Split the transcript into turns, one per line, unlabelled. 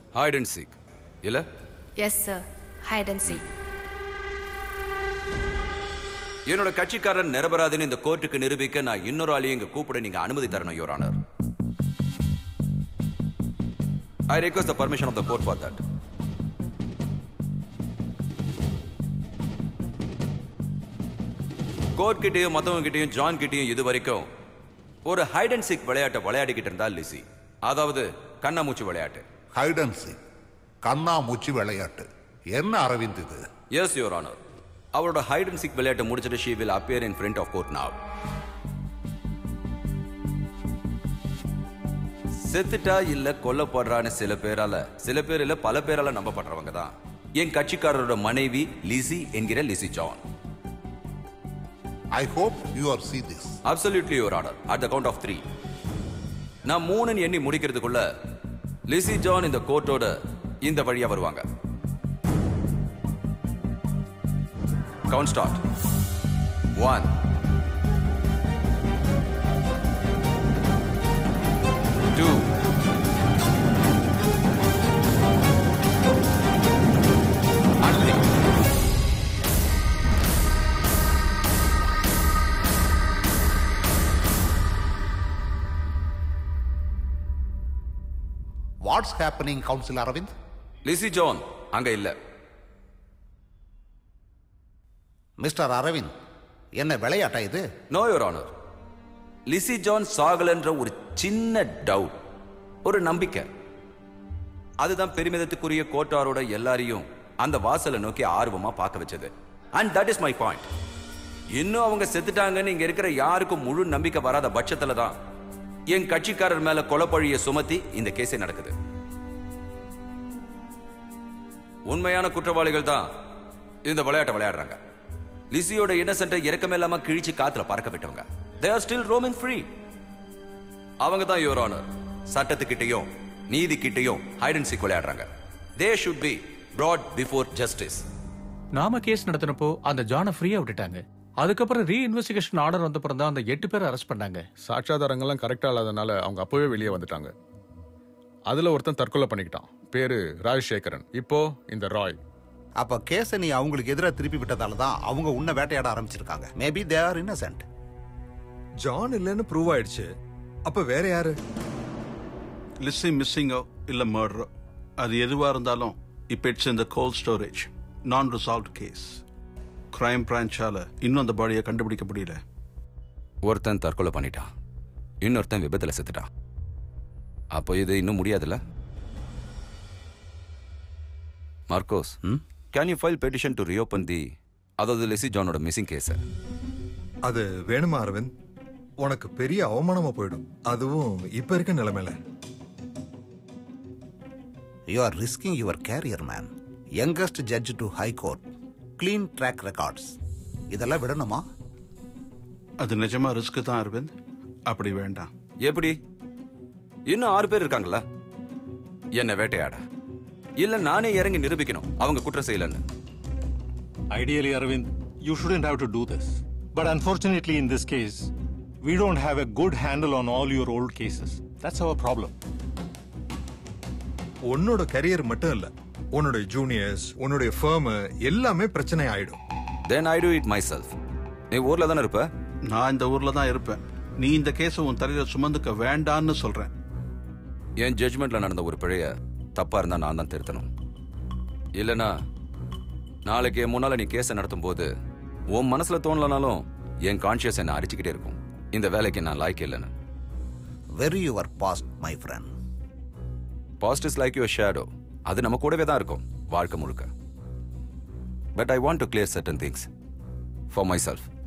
Height and seek இல்ல
yes sir hide and seek
என்னோட கட்சிக்காரன் நிரபராதின்னு இந்த கோர்ட்டுக்கு நிரூபிக்க நான் இன்னொரு ஆளையும் இங்க கூப்பிட நீங்க அனுமதி தரணும் your honour I request the permission of the court for that court கிட்டயும் மத்தவங்க கிட்டயும் ஜான் கிட்டயும் இது வரைக்கும் ஒரு ஹைட் அண்ட் சீக் விளையாட்டை விளையாடிக்கிட்டு இருந்தா லிசி அதாவது கண்ணாமூச்சி விளையாட்டு
ஹைட் அண்ட் சீக் கண்ணாமூச்சி விளையாட்டு என்ன அரவிந்த் இது
எஸ் யுவர் ஆனர் அவரோட ஹைட் அண்ட் சீக் விளையாட்டை முடிச்சிட்டு she will appear in front of court now செத்துட்டா இல்ல கொல்லப்படுறான்னு சில பேரால சில பேர் இல்ல பல பேரால நம்பப்படுறவங்க தான் என் கட்சிக்காரரோட மனைவி லிசி என்கிற Lizzie John
I hope you are see this
absolutely your order at the count of three நான் மூணுன்னு எண்ணி முடிக்கிறதுக்குள்ள லிசி ஜான் இந்த கோர்ட்டோட இந்த வழியா வருவாங்க count start one two and three.
What's happening counsel Arvind
Lizzie John அங்க இல்ல
மிஸ்டர் அரவிந்த் என்ன விளையாட்டா இது
no your honour Lizzie John சாகலன்ற ஒரு சின்ன டவுட் ஒரு நம்பிக்கை அதுதான் பெருமிதத்துக்குரிய கோட்டாரோட எல்லாரையும் அந்த வாசலை நோக்கி ஆர்வமா பார்க்க வச்சது and that is my point இன்னும் அவங்க செத்துட்டாங்கன்னு இங்க இருக்கிற யாருக்கும் முழு நம்பிக்கை வராத பட்சத்துல தான் என் கட்சிக்காரர் மேல கொலப்பழிய சுமத்தி இந்த கேஸே நடக்குது உண்மையான குற்றவாளிகள் தான் இந்த விளையாட்டை விளையாடுறாங்க லிசியோட இன்னசென்ட்டை இறக்கமே இல்லாம கிழிச்சு காத்துல பறக்க விட்டவங்க they are still roaming free அவங்க தான் யுவர் ஆனர் சட்டத்துக்கிட்டையும் நீதி கிட்டையும் ஹைட் அண்ட் சீக் விளையாடுறாங்க they should be brought before justice
நாம கேஸ் நடத்தினப்போ அந்த ஜானை ஃப்ரீயா விட்டுட்டாங்க அதுக்கப்புறம் ரீ இன்வெஸ்டிகேஷன் ஆர்டர் வந்த பிறகு தான் அந்த எட்டு பேரை அரெஸ்ட் பண்ணாங்க
சாட்சாதாரங்கள்லாம் கரெக்டாக இல்லாதனால அவங்க அப்போவே வெளியே வந்துட்டாங்க அதில் ஒருத்தன் தற்கொலை பண்ணிக்கிட்டான் பேரு ராஜசேகரன் இப்போ இந்த ராய்
அப்ப கேஸை நீ அவங்களுக்கு எதிராக திருப்பி விட்டதால தான் அவங்க உன்னை வேட்டையாட ஆரம்பிச்சிருக்காங்க maybe they are innocent
John இல்லைன்னு ப்ரூவ் ஆயிடுச்சு அப்ப வேற யாரு
லிஸ்ஸி மிஸ்ஸிங்கோ இல்ல மர்டரோ அது எதுவா இருந்தாலும் இப்போ இட்ஸ் இந்த கோல்ட் ஸ்டோரேஜ் நான் ரிசால்வ் கேஸ் கிரைம் பிரான்ச்சால இன்னும் அந்த பாடியை கண்டுபிடிக்க முடியல
ஒருத்தன் தற்கொலை பண்ணிட்டான் இன்னொருத்தன் விபத்துல செத்துட்டான் அப்போ இது இன்னும் முடியாதுல்ல Marcos can you file petition to reopen the அதாவது லிசி ஜானோட மிஸ்ஸிங் கேஸை
அது வேணுமா அரவிந்த் உனக்கு பெரிய அவமானமா போயிடும் அதுவும் இப்ப இருக்க நிலைமையில
you are risking your career man youngest judge to high court clean track records இதெல்லாம் விடணுமா
அது நிஜமா ரிஸ்க் தான் அரவிந்த் அப்படி வேண்டாம்
எப்படி இன்னும் ஆறு பேர் இருக்காங்களா என்ன வேட்டையாட இல்ல நானே இறங்கி நிரூபிக்கணும் அவங்க குற்றம் செய்யலன்னு
Ideally, Arvind, you shouldn't have to do this. But unfortunately, in this case, we don't have a good handle on all your old cases. That's our problem.
உன்னோட கரியர் மட்டும் இல்ல உன்னோட ஜூனியர்ஸ் உன்னுடைய ஃபேம் எல்லாமே பிரச்சனை ஆயிடும்
then I do it myself நீ ஊர்ல தானே இருப்ப
நான் இந்த ஊர்ல தான் இருப்பேன் நீ இந்த கேஸை உன் தலையில சுமந்துக்க வேண்டான்னு சொல்றேன்
என் ஜட்ஜ்மெண்ட்ல நடந்த ஒரு பிழைய தப்பா இருந்தா நான் தான் திருத்தணும் இல்லனா நாளைக்கு என் முன்னால நீ கேஸை நடத்தும் போது உன் மனசுல தோணலனாலும் என் கான்சியஸ் என்ன அரிச்சுக்கிட்டே இருக்கும் இந்த வேலைக்கு நான் லாய்க்கு இல்லைன்னு
very your past my friend
past is like your shadow அது நம்ம கூடவே தான் இருக்கும் வாழ்க்கை முழுக்க but I want to clear certain things for my self